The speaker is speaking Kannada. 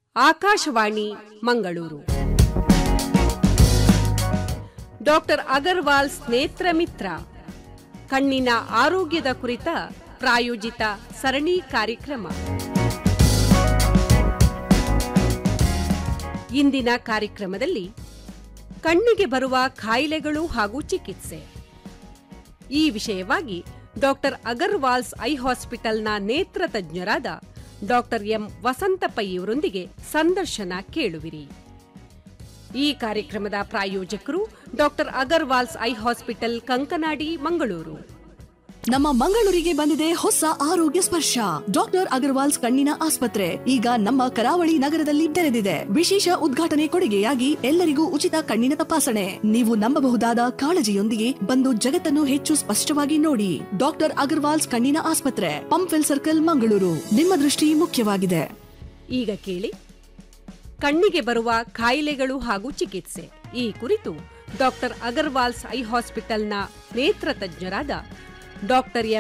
ಆಕಾಶವಾಣಿ ಮಂಗಳೂರು ಡಾಕ್ಟರ್ ಅಗರ್ವಾಲ್ ನೇತ್ರ ಮಿತ್ರ ಕಣ್ಣಿನ ಆರೋಗ್ಯದ ಕುರಿತ ಪ್ರಾಯೋಜಿತ ಸರಣಿ ಕಾರ್ಯಕ್ರಮ ಇಂದಿನ ಕಾರ್ಯಕ್ರಮದಲ್ಲಿ ಕಣ್ಣಿಗೆ ಬರುವ ಕಾಯಿಲೆಗಳು ಹಾಗೂ ಚಿಕಿತ್ಸೆ ಈ ವಿಷಯವಾಗಿ ಡಾಕ್ಟರ್ ಅಗರ್ವಾಲ್ಸ್ ಐ ಹಾಸ್ಪಿಟಲ್ನ ನೇತ್ರ ತಜ್ಞರಾದ ಡಾಕ್ಟರ್ ಎಂ ವಸಂತಪೈ ಇವರೊಂದಿಗೆ ಸಂದರ್ಶನ ಕೇಳುವಿರಿ ಈ ಕಾರ್ಯಕ್ರಮದ ಪ್ರಾಯೋಜಕರು doctor Agarwal's eye hospital Kankanadi Mangaluru ನಮ್ಮ ಮಂಗಳೂರಿಗೆ ಬಂದಿದೆ ಹೊಸ ಆರೋಗ್ಯ ಸ್ಪರ್ಶ ಡಾಕ್ಟರ್ ಅಗರ್ವಾಲ್ಸ್ ಕಣ್ಣಿನ ಆಸ್ಪತ್ರೆ ಈಗ ನಮ್ಮ ಕರಾವಳಿ ನಗರದಲ್ಲಿ ತೆರೆದಿದೆ ವಿಶೇಷ ಉದ್ಘಾಟನೆ ಕೊಡುಗೆಯಾಗಿ ಎಲ್ಲರಿಗೂ ಉಚಿತ ಕಣ್ಣಿನ ತಪಾಸಣೆ ನೀವು ನಂಬಬಹುದಾದ ಕಾಳಜಿಯೊಂದಿಗೆ ಬಂದು ಜಗತ್ತನ್ನು ಹೆಚ್ಚು ಸ್ಪಷ್ಟವಾಗಿ ನೋಡಿ ಡಾಕ್ಟರ್ ಅಗರ್ವಾಲ್ಸ್ ಕಣ್ಣಿನ ಆಸ್ಪತ್ರೆ ಪಂಪ್ವೆಲ್ ಸರ್ಕಲ್ ಮಂಗಳೂರು ನಿಮ್ಮ ದೃಷ್ಟಿ ಮುಖ್ಯವಾಗಿದೆ ಈಗ ಕೇಳಿ ಕಣ್ಣಿಗೆ ಬರುವ ಕಾಯಿಲೆಗಳು ಹಾಗೂ ಚಿಕಿತ್ಸೆ ಈ ಕುರಿತು ಡಾಕ್ಟರ್ ಅಗರ್ವಾಲ್ಸ್ ಐ ಹಾಸ್ಪಿಟಲ್ನ ನೇತ್ರ ತಜ್ಞರಾದ ಡಾಕ್ಟರ್